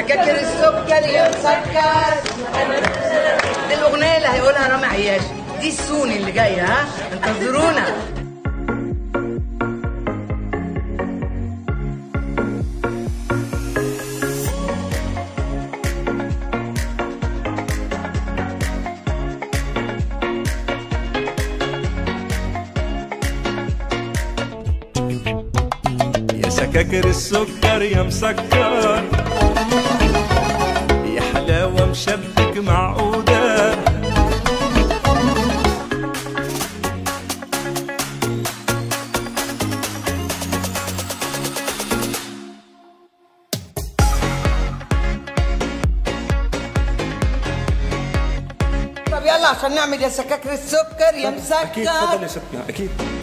سكاكر السكر يا مسكر دي الاغنيه اللي هيقولها رامي عياش دي السوني اللي جايه ها انتظرونا يا سكاكر السكر يا مسكر يا حلاوة مشبك معقودة طب يلا عشان نعمل يا سكاكر السكر يا أكيد تفضل مسكر يا ستنا أكيد